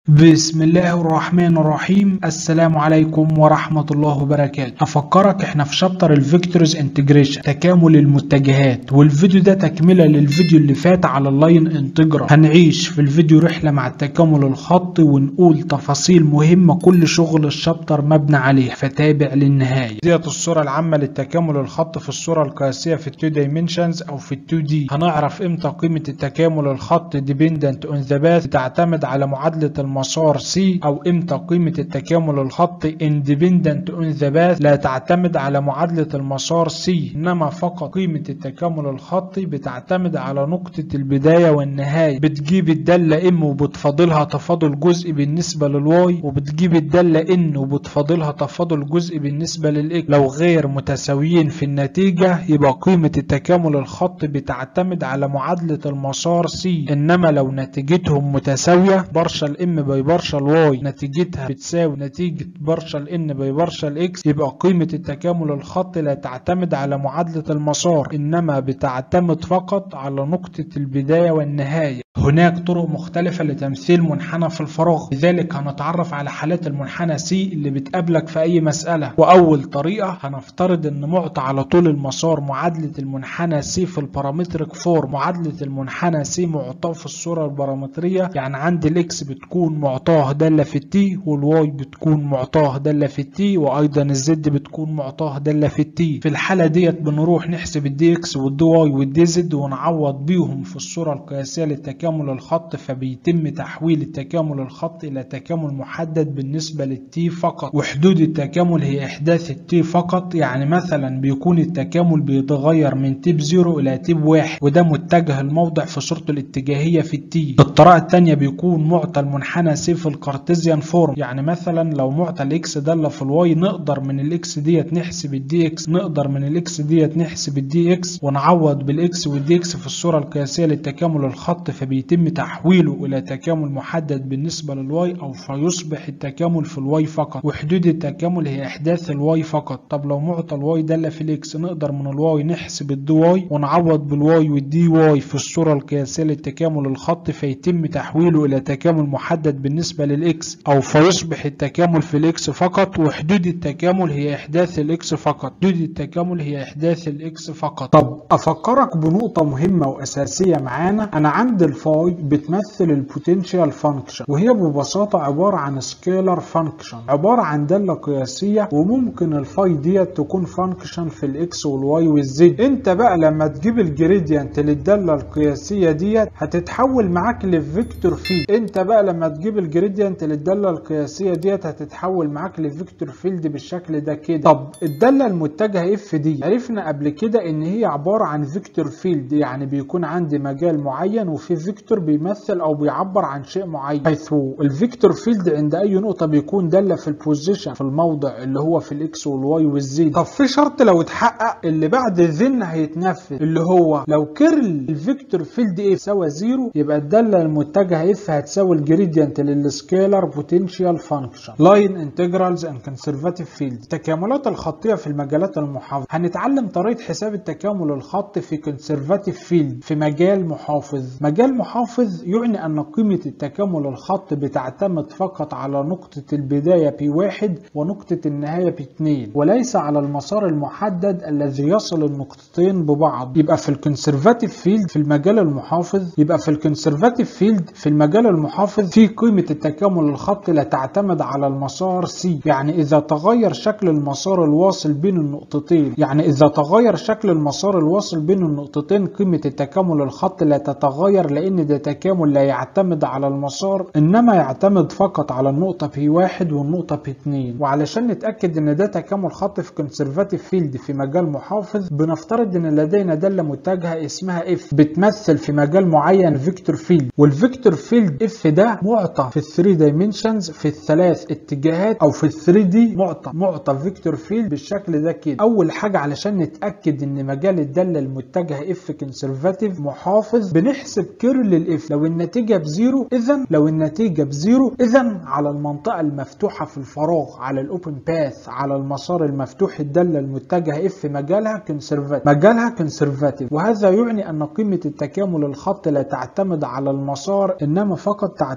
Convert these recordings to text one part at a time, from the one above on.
بسم الله الرحمن الرحيم السلام عليكم ورحمة الله وبركاته أفكرك احنا في شابتر الفيكتورز انتجريشن تكامل المتجهات والفيديو ده تكملة للفيديو اللي فات على اللاين انتجرال هنعيش في الفيديو رحلة مع التكامل الخطي ونقول تفاصيل مهمة كل شغل الشابتر مبني عليه فتابع للنهاية ديت الصورة العامة للتكامل الخطي في الصورة القياسية في التو دايمنشنز او في التو دي هنعرف امتى قيمة التكامل الخطي ديبندنت اون ذا باث تعتمد على معادلة المسار سي او امتى قيمة التكامل الخطي independent on the path لا تعتمد على معادلة المسار سي انما فقط قيمة التكامل الخطي بتعتمد على نقطة البداية والنهاية بتجيب الدالة ام وبتفاضلها تفاضل جزء بالنسبة للواي وبتجيب الدالة ان وبتفاضلها تفاضل جزء بالنسبة للاكس لو غير متساويين في النتيجة يبقى قيمة التكامل الخطي بتعتمد على معادلة المسار سي انما لو نتيجتهم متساوية بارشل ام باي بارشل واي نتيجتها بتساوي نتيجة بارشل ان باي بارشل اكس يبقى قيمة التكامل الخطي لا تعتمد على معادلة المسار انما بتعتمد فقط على نقطة البداية والنهاية هناك طرق مختلفة لتمثيل منحنى في الفراغ لذلك هنتعرف على حالات المنحنى سي اللي بتقابلك في أي مسألة وأول طريقة هنفترض إن معطى على طول المسار معادلة المنحنى سي في البارامتريك فورم معادلة المنحنى سي معطاه في الصورة البارامترية يعني عندي الإكس بتكون معطاه دالة في التي والواي بتكون معطاه دالة في التي وأيضا الزد بتكون معطاه دالة في التي في الحالة ديت بنروح نحسب الدي إكس والدي واي والدي زد ونعوض بيهم في الصورة القياسية للتكامل التكامل الخط فبيتم تحويل التكامل الخط الى تكامل محدد بالنسبه للتي فقط وحدود التكامل هي احداث التي فقط يعني مثلا بيكون التكامل بيتغير من تيب 0 الى تيب 1 وده متجه الموضع في صورته الاتجاهيه في التي الطريقه الثانيه بيكون معطى المنحنى سي في الكارتيزيان فورم يعني مثلا لو معطى الاكس داله في الواي نقدر من الاكس ديت نحسب الدي اكس نقدر من الاكس ديت نحسب الدي اكس ونعوض بالاكس والدي اكس في الصوره القياسيه للتكامل الخط فبي يتم تحويله إلى تكامل محدد بالنسبة للواي أو فيصبح التكامل في الواي فقط وحدود التكامل هي إحداث الواي فقط طب لو معطى الواي دالة في الإكس نقدر من الواي نحسب الدي واي ونعوض بالواي والدي واي في الصورة القياسية للتكامل الخط فيتم تحويله إلى تكامل محدد بالنسبة للإكس أو فيصبح التكامل في الإكس فقط وحدود التكامل هي إحداث الإكس فقط حدود التكامل هي إحداث الإكس فقط طب أفكرك بنقطة مهمة وأساسية معانا أنا عندي الفاي بتمثل البوتنشال فانكشن وهي ببساطة عبارة عن سكيلر فانكشن عبارة عن دالة قياسية وممكن الفاي ديت تكون فانكشن في الاكس والواي والزد انت بقى لما تجيب الجريدينت للدالة القياسية ديت هتتحول معاك لفيكتور فيلد انت بقى لما تجيب الجريدينت للدالة القياسية ديت هتتحول معاك لفيكتور فيلد بالشكل ده كده طب الدالة المتجهة اف دي عرفنا قبل كده ان هي عبارة عن فيكتور فيلد يعني بيكون عندي مجال معين وفي فيكتور بيمثل او بيعبر عن شيء معين حيث الفيكتور فيلد عند اي نقطه بيكون داله في البوزيشن في الموضع اللي هو في الاكس والواي والزد طب في شرط لو اتحقق اللي بعد ذن هيتنفذ اللي هو لو كيرل الفيكتور فيلد اف يساوي زيرو يبقى الداله المتجهه اف هتساوي الجريدينت للسكيلر بوتنشال فانكشن لاين انتجرالز اند كونسرفاتيف فيلد التكاملات الخطيه في المجالات المحافظه هنتعلم طريقه حساب التكامل الخطي في كونسرفاتيف فيلد في مجال محافظ مجال محافظ يعني أن قيمة التكامل الخط بتعتمد فقط على نقطة البداية P1 ونقطة النهاية P2 وليس على المسار المحدد الذي يصل النقطتين ببعض يبقى في الكونسرفاتيف فيلد في المجال المحافظ يبقى في الكونسرفاتيف فيلد في المجال المحافظ في قيمة التكامل الخط لا تعتمد على المسار C يعني إذا تغير شكل المسار الواصل بين النقطتين يعني إذا تغير شكل المسار الواصل بين النقطتين قيمة التكامل الخط لا تتغير لأن ده تكامل لا يعتمد على المسار إنما يعتمد فقط على النقطة P1 والنقطة P2 وعلشان نتأكد إن ده تكامل خط في كونسرفاتيف فيلد في مجال محافظ بنفترض إن لدينا دالة متجهة اسمها F بتمثل في مجال معين فيكتور فيلد والفيكتور فيلد F ده معطى في ال 3 دايمنشنز في الثلاث اتجاهات أو في ال 3 دي معطى معطى فيكتور فيلد بالشكل ده كده أول حاجة علشان نتأكد إن مجال الدالة المتجهة F كونسرفاتيف محافظ بنحسب كيرل الاف لو النتيجه بزيرو اذا لو النتيجه بزيرو اذا على المنطقه المفتوحه في الفراغ على الاوبن باث على المسار المفتوح الداله المتجهه اف مجالها كونسرفاتيف مجالها كونسرفاتيف وهذا يعني ان قيمه التكامل الخط لا تعتمد على المسار انما فقط تعتمد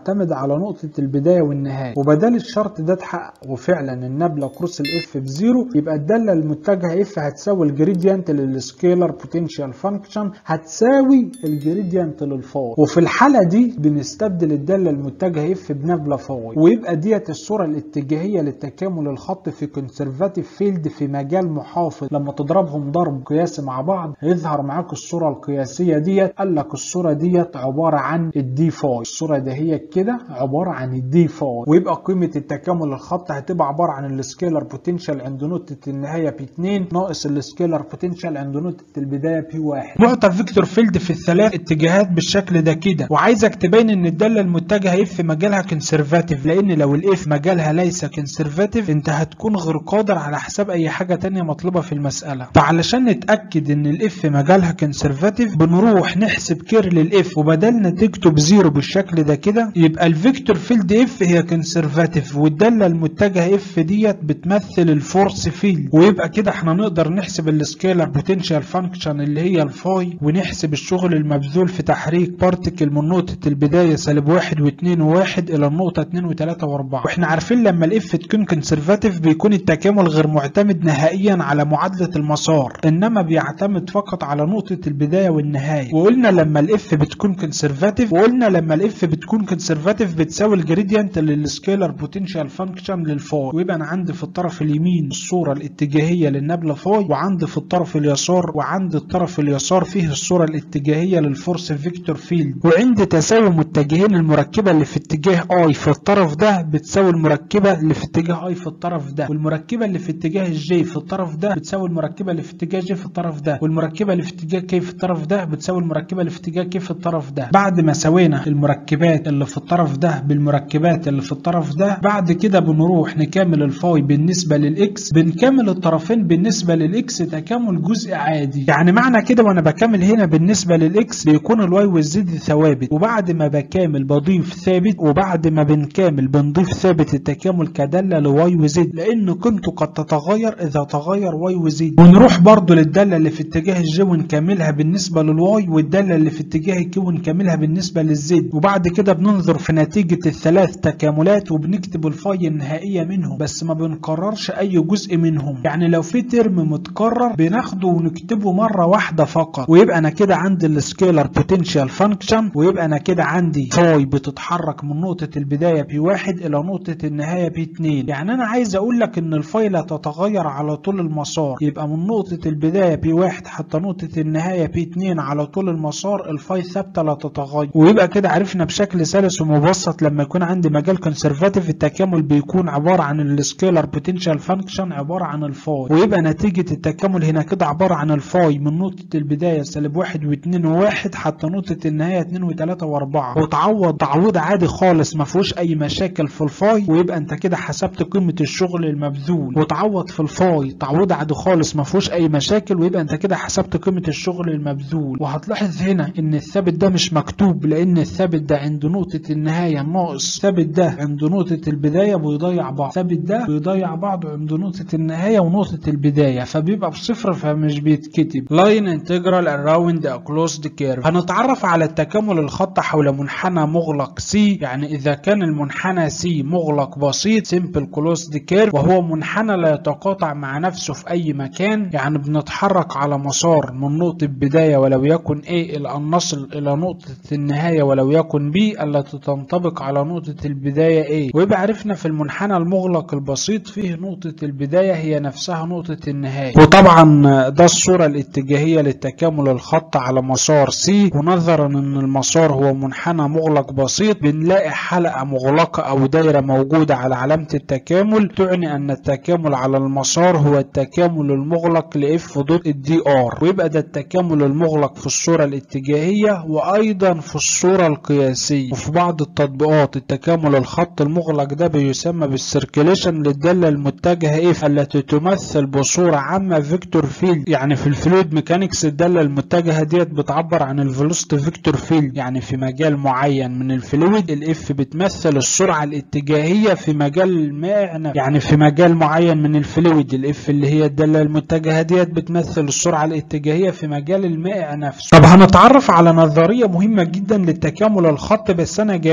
على نقطة البداية والنهاية وبدل الشرط ده اتحقق وفعلا النبلة كروس الاف بزيرو يبقى الدالة المتجهة اف هتساوي الجريدينت للسكيلر بوتنشال فانكشن هتساوي الجريدينت للفاي وفي الحالة دي بنستبدل الدالة المتجهة اف بنبلة فاي ويبقى ديت الصورة الاتجاهية للتكامل الخط في كونسرفاتيف فيلد في مجال محافظ لما تضربهم ضرب قياسي مع بعض هيظهر معاك الصورة القياسية ديت قال لك الصورة ديت عبارة عن الدي فاي الصورة ده هي كده عبارة عن الدي فاي ويبقى قيمة التكامل الخط هتبقى عبارة عن السكيلر بوتنشال عند نقطة النهاية بي 2 ناقص السكيلر بوتنشال عند نقطة البداية بي 1 معطى فيكتور فيلد في الثلاث اتجاهات بالشكل ده كده وعايزك تبين ان الدالة المتجهة اف مجالها كونسرفاتيف لان لو الاف مجالها ليس كونسرفاتيف انت هتكون غير قادر على حساب اي حاجة تانية مطلوبة في المسألة فعلشان نتأكد ان الاف مجالها كونسرفاتيف بنروح نحسب كير للاف وبدل نتيجته بزيرو بالشكل ده كده يبقى الفيكتور فيلد اف هي كونسرفاتيف والدالة المتجهة اف ديت بتمثل الفورس فيلد ويبقى كده احنا نقدر نحسب السكيلر بوتنشال فانكشن اللي هي الفاي ونحسب الشغل المبذول في تحريك بارتكل من نقطة البداية سالب واحد واثنين وواحد الى النقطة اتنين وتلاتة واربعة واحنا عارفين لما الاف تكون كونسرفاتيف بيكون التكامل غير معتمد نهائيا على معادلة المسار انما بيعتمد فقط على نقطة البداية والنهاية وقلنا لما الاف بتكون كونسرفاتيف وقلنا لما الاف بتكون كونسرفاتيف بتساوي الجريدينت للسكيلر بوتنشال فانكشن للفاي ويبقى انا عندي في الطرف اليمين الصورة الاتجاهية للنبلة فاي وعندي في الطرف اليسار وعند الطرف اليسار فيه الصورة الاتجاهية للفورس فيكتور فيلد وعند تساوي متجهين المركبة اللي في اتجاه اي في الطرف ده بتساوي المركبة اللي في اتجاه اي في الطرف ده والمركبة اللي في اتجاه الجي في الطرف ده بتساوي المركبة اللي في اتجاه جي في الطرف ده والمركبة اللي في اتجاه كي في الطرف ده بتساوي المركبة اللي في اتجاه كي في الطرف ده بعد ما سوينا المركبات اللي في الطرف ده بالمركبات اللي في الطرف ده بعد كده بنروح نكمل الفاي بالنسبة للاكس بنكمل الطرفين بالنسبة للاكس تكامل جزء عادي يعني معنى كده وانا بكمل هنا بالنسبة للاكس بيكون الواي والزد ثوابت وبعد ما بكامل بضيف ثابت وبعد ما بنكامل بنضيف ثابت التكامل كدالة لواي وزد لان قيمته قد تتغير اذا تغير واي وزد ونروح برضو للدالة اللي في اتجاه الجي ونكملها بالنسبة للواي والدالة اللي في اتجاه الكي ونكملها بالنسبة للزد وبعد كده بننظر في نتيجة الثلاث تكاملات وبنكتب الفاي النهائية منهم بس ما بنكررش اي جزء منهم يعني لو في ترم متكرر بناخده ونكتبه مرة واحدة فقط ويبقى انا كده عندي السكيلر بوتنشال فانكشن ويبقى انا كده عندي فاي بتتحرك من نقطة البداية بي واحد الى نقطة النهاية بي اتنين يعني انا عايز اقول لك ان الفاي لا تتغير على طول المسار يبقى من نقطة البداية بي واحد حتى نقطة النهاية بي اتنين على طول المسار الفاي ثابتة لا تتغير ويبقى كده عرفنا بشكل سلس ومبسط لما يكون عندي مجال كونسرفاتيف التكامل بيكون عبارة عن السكيلر بوتنشال فانكشن عبارة عن الفاي ويبقى نتيجة التكامل هنا كده عبارة عن الفاي من نقطة البداية سالب واحد واثنين وواحد حتى نقطة النهاية اتنين وتلاتة واربعة وتعوض تعويض عادي خالص ما فيهوش اي مشاكل في الفاي ويبقى انت كده حسبت قيمة الشغل المبذول وتعوض في الفاي تعويض عادي خالص ما فيهوش اي مشاكل ويبقى انت كده حسبت قيمة الشغل المبذول وهتلاحظ هنا ان الثابت ده مش مكتوب لان الثابت ده عند نقطة النهاية ناقص الثابت ده عند نقطة البداية بيضيع بعض الثابت ده بيضيع بعض عند نقطة النهاية ونقطة البداية فبيبقى بصفر فمش بيتكتب لاين انتجرال اراوند ا كلوزد كيرف هنتعرف على التكامل الخط حول منحنى مغلق سي يعني اذا كان المنحنى سي مغلق بسيط سيمبل كلوزد كيرف وهو منحنى لا يتقاطع مع نفسه في اي مكان يعني بنتحرك على مسار من نقطة بداية ولو يكن A إلى أن نصل إلى نقطة النهاية ولو يكن B التي تنطبق على نقطة البداية A ويبقى عرفنا في المنحنى المغلق البسيط فيه نقطة البداية هي نفسها نقطة النهاية وطبعا ده الصورة الاتجاهية للتكامل الخط على مسار C ونظرا ان المسار هو منحنى مغلق بسيط بنلاقي حلقة مغلقة او دايرة موجودة على علامة التكامل تعني ان التكامل على المسار هو التكامل المغلق لاف دوت الدي ار ويبقى ده التكامل المغلق في الصورة الاتجاهية وايضا في الصورة القياسية وفي بعض التطبيقات التكامل الخط المغلق ده بيسمى بالسيركيليشن للدالة المتجهة اف التي تمثل بصورة عامة فيكتور فيلد يعني في الفلويد ميكانيكس الدالة المتجهة ديت بتعبر عن الفيلوسيتي فيكتور فيلد يعني في مجال معين من الفلويد الاف بتمثل السرعة الاتجاهية في مجال المائع نفسه. يعني في مجال معين من الفلويد الاف اللي هي الدالة المتجهة ديت بتمثل السرعة الاتجاهية في مجال المائع نفسه طب هنتعرف على نظرية مهمة جدا للتكامل الخط بس انا جايبها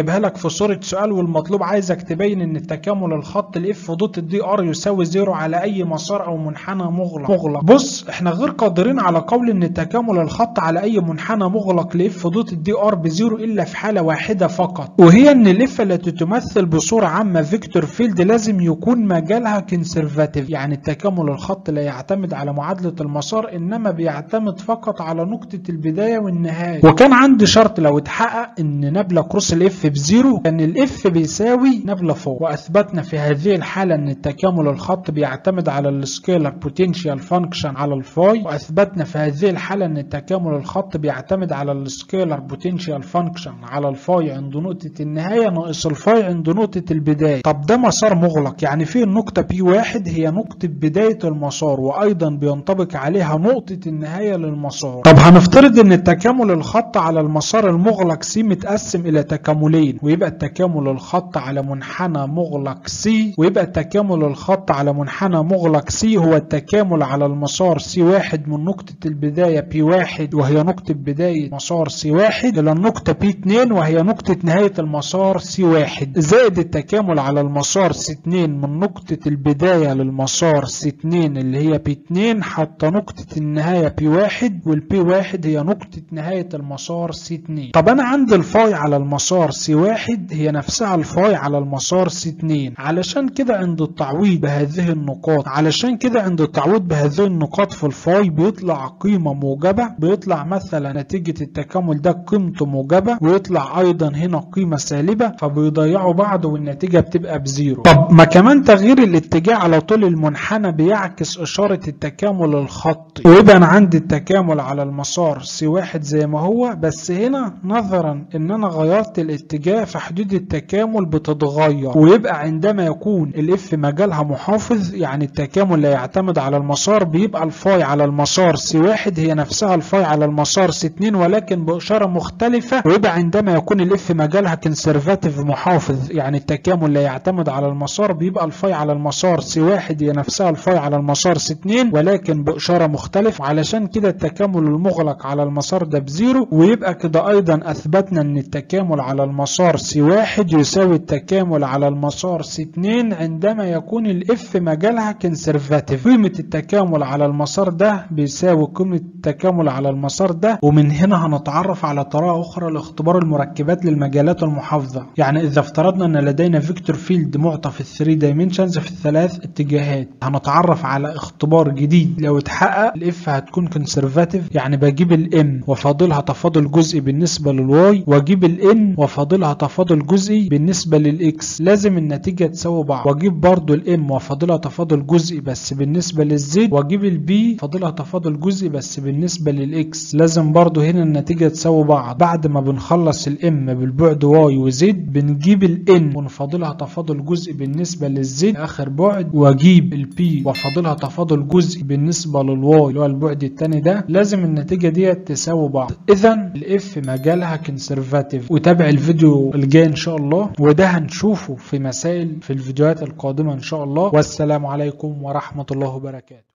كاتبها لك في صورة سؤال والمطلوب عايزك تبين ان التكامل الخط الاف دوت الدي ار يساوي زيرو على اي مسار او منحنى مغلق مغلق بص احنا غير قادرين على قول ان تكامل الخط على اي منحنى مغلق لاف دوت الدي ار بزيرو الا في حالة واحدة فقط وهي ان الاف التي تمثل بصورة عامة فيكتور فيلد لازم يكون مجالها كونسرفاتيف يعني التكامل الخط لا يعتمد على معادلة المسار انما بيعتمد فقط على نقطة البداية والنهاية وكان عندي شرط لو اتحقق ان نبلة كروس الاف بزيرو كان الاف بيساوي نبلة فوق واثبتنا في هذه الحالة ان التكامل الخط بيعتمد على السكيلر بوتنشال فانكشن على الفاي واثبتنا في هذه الحالة ان التكامل الخط بيعتمد على السكيلر بوتنشال فانكشن على الفاي عند نقطة النهاية ناقص الفاي عند نقطة البداية طب ده مسار مغلق يعني في النقطة بي واحد هي نقطة بداية المسار وايضا بينطبق عليها نقطة النهاية للمسار طب هنفترض ان التكامل الخط على المسار المغلق سي متقسم الى تكاملين ويبقى التكامل الخط على منحنى مغلق سي ويبقى التكامل الخط على منحنى مغلق سي هو التكامل على المسار سي واحد من نقطة البداية بي واحد وهي نقطة بداية مسار سي واحد الى النقطة بي اتنين وهي نقطة نهاية المسار سي واحد زائد التكامل على المسار سي اتنين من نقطة البداية للمسار سي اتنين اللي هي بي اتنين حتى نقطة النهاية بي واحد والبي واحد هي نقطة نهاية المسار سي اتنين طب انا عندي الفاي على المسار سي واحد هي نفسها الفاي على المسار سي اتنين علشان كده عند التعويض بهذه النقاط علشان كده عند التعويض بهذه النقاط في الفاي بيطلع قيمة موجبة بيطلع مثلا نتيجة التكامل ده قيمته موجبة ويطلع ايضا هنا قيمة سالبة فبيضيعوا بعض والنتيجة بتبقى بزيرو طب ما كمان تغيير الاتجاه على طول المنحنى بيعكس اشارة التكامل الخطي ويبقى انا عندي التكامل على المسار سي واحد زي ما هو بس هنا نظرا ان انا غيرت الاتجاه فحدود التكامل بتتغير ويبقى عندما يكون الاف مجالها محافظ يعني التكامل لا يعتمد على المسار بيبقى الفاي على المسار سي واحد هي نفسها الفاي على المسار سي اتنين ولكن باشارة مختلفة ويبقى عندما يكون الاف مجالها كونسرفاتيف محافظ يعني التكامل لا يعتمد على المسار بيبقى الفاي على المسار سي واحد هي نفسها الفاي على المسار سي اتنين ولكن باشارة مختلفة علشان كده التكامل المغلق على المسار ده بزيرو ويبقى كده ايضا اثبتنا ان التكامل على المسار سي واحد يساوي التكامل على المسار سي اتنين عندما يكون الاف مجالها كونسرفاتيف قيمة التكامل على المسار ده بيساوي قيمة التكامل على المسار ده ومن هنا هنتعرف على طريقة اخرى لاختبار المركبات للمجالات المحافظة يعني اذا افترضنا ان لدينا فيكتور فيلد معطى في 3 دايمنشنز في الثلاث اتجاهات هنتعرف على اختبار جديد لو اتحقق الاف هتكون كونسرفاتيف يعني بجيب الام وفاضلها تفاضل جزئي بالنسبة للواي واجيب الان وفاضلها تفاضل جزئي بالنسبة للاكس لازم النتيجة تساوي بعض واجيب برضو الام وفاضلها تفاضل جزئي بس بالنسبة للزد واجيب البي فاضلها تفاضل جزئي بس بالنسبة للاكس لازم برضو هنا النتيجة تساوي بعض بعد ما بنخلص الام بالبعد واي وزد بنجيب الان ونفاضلها تفاضل جزئي بالنسبة للزد اخر بعد واجيب البي وفاضلها تفاضل جزئي بالنسبة للواي اللي هو البعد التاني ده لازم النتيجة ديت تساوي بعض اذا الاف مجالها كونسرفاتيف وتابع الفيديو الجاي ان شاء الله وده هنشوفه في مسائل في الفيديوهات القادمة ان شاء الله والسلام عليكم ورحمة الله وبركاته